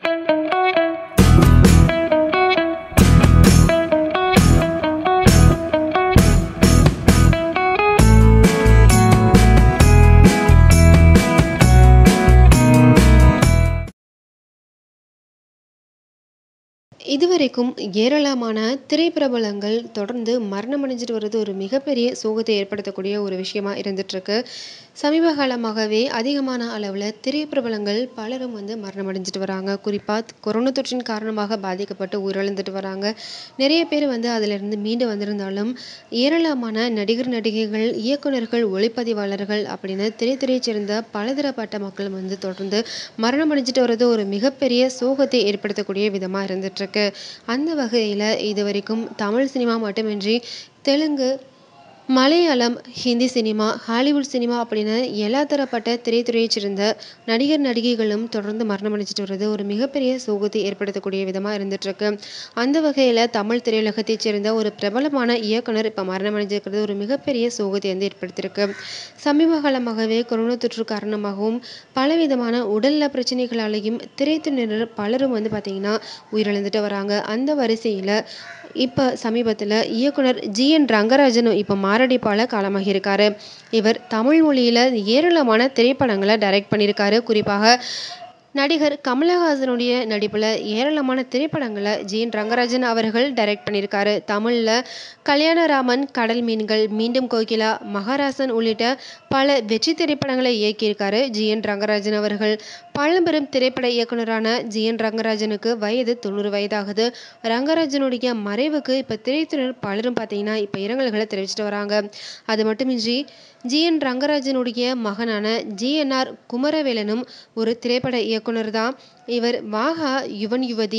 இதுவரைக்கும் ஏராளமான திரைப்பிரபலங்கள் தொடர்ந்து மரணம் அடைஞ்சிட்டு வர்றது ஒரு மிகப்பெரிய சோகத்தை ஏற்படுத்தக்கூடிய ஒரு விஷயமா இருந்துட்டுருக்கு. சமீப காலமாகவே அதிகமான அளவுல திரைப்பிரபலங்கள் பலரும் வந்து மரணம் அடைஞ்சிட்டு வராங்க. குறிப்பா கொரோனா தொற்றின் காரணமாக பாதிக்கப்பட்டு உயிரிழந்துட்டு வராங்க. நிறைய பேர் வந்து அதிலிருந்து மீண்டு வந்திருந்தாலும், ஏராளமான நடிகர், நடிகைகள், இயக்குனர்கள், ஒளிப்பதிவாளர்கள் அப்படின்னு திரைத்துறையைச் சேர்ந்த பலதரப்பட்ட மக்கள் வந்து தொடர்ந்து மரணம் அடைஞ்சிட்டு வர்றது ஒரு மிகப்பெரிய சோகத்தை ஏற்படுத்தக்கூடிய விதமா இருந்துட்டுருக்கு. அந்த வகையில இதுவரைக்கும் தமிழ் சினிமா மட்டுமின்றி Telugu, Malayalam, Hindi cinema, Hollywood cinema அப்படின்னு எல்லா தரப்பட்ட திரைத்துறையைச் சேர்ந்த நடிகர், நடிகைகளும் தொடர்ந்து மரணம் அடைஞ்சிட்டு வர்றது ஒரு மிகப்பெரிய சோகத்தை ஏற்படுத்தக்கூடிய விதமா இருந்துட்டுருக்கு. அந்த வகையில தமிழ் திரையுலகத்தைச் சேர்ந்த ஒரு பிரபலமான இயக்குனர் இப்ப மரணம் அடைஞ்சிருக்கிறது ஒரு மிகப்பெரிய சோகத்தை வந்து ஏற்படுத்தியிருக்கு. சமீப காலமாகவே கொரோனா தொற்று காரணமாகவும், பலவிதமான உடல்நல பிரச்சனைகளாலேயும் திரைத்துறையினர் பலரும் வந்து பார்த்தீங்கன்னா உயிரிழந்துட்டு வராங்க. அந்த வரிசையில இப்ப சமீபத்தில இயக்குனர் ஜி. என். ரங்கராஜனும் இப்ப மாரடைப்பால காலமாகியிருக்காரு. இவர் தமிழ் மொழியில ஏராளமான திரைப்படங்கள டைரக்ட் பண்ணியிருக்காரு. குறிப்பாக நடிகர் கமலஹாசனுடைய நடிப்புல ஏராளமான திரைப்படங்கள ஜி. என். ரங்கராஜன் அவர்கள் டைரக்ட் பண்ணியிருக்காரு. தமிழ்ல கல்யாணராமன், கடல் மீன்கள், மீண்டும் கோகிலா, மகாராசன் உள்ளிட்ட பல வெற்றி திரைப்படங்களை இயக்கியிருக்காரு ஜி. என். ரங்கராஜன் அவர்கள். பழம்பெரும் திரைப்பட இயக்குனரான ஜி. என். ரங்கராஜனுக்கு வயது தொண்ணூறு வயதாகுது. ரங்கராஜனுடைய மறைவுக்கு இப்ப திரைத்துறையினர் பலரும் பார்த்தீங்கன்னா இப்ப இரங்கல்கள தெரிவிச்சுட்டு வராங்க. அது மட்டுமின்றி ஜி. என். ரங்கராஜனுடைய மகனான ஜி. என். ஆர். குமரவேலனும் ஒரு திரைப்பட இயக்குனர் தான். இவர் வாகா, யுவன் யுவதி,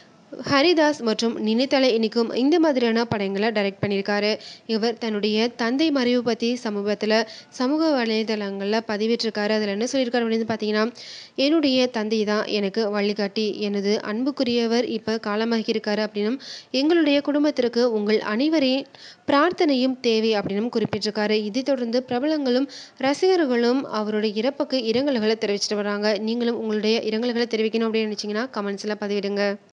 ஹரிதாஸ் மற்றும் நினைத்தாலே இனிக்கும் இந்த மாதிரியான படங்கள டைரக்ட் பண்ணியிருக்காரு. இவர் தன்னுடைய தந்தை மறைவு பத்தி சமீபத்தில சமூக வலைதளங்கள்ல பதிவிட்டிருக்காரு. அதில என்ன சொல்லியிருக்காரு அப்படின்னு பார்த்தீங்கன்னா, என்னுடைய தந்தை தான் எனக்கு வழிகாட்டி. எனது அன்புக்குரியவர் இப்ப காலமாகியிருக்காரு அப்படின்னும், எங்களுடைய குடும்பத்திற்கு உங்கள் அனைவரின் பிரார்த்தனையும் தேவை அப்படின்னும் குறிப்பிட்டிருக்காரு. இதைத் தொடர்ந்து பிரபலங்களும், ரசிகர்களும் அவருடைய இறப்புக்கு இரங்கல்கள தெரிவிச்சுட்டு வராங்க. நீங்களும் உங்களுடைய இரங்கல்கள தெரிவிக்கணும் அப்படின்னு நினைச்சீங்கன்னா கமெண்ட்ஸ்ல பதிவிடுங்க.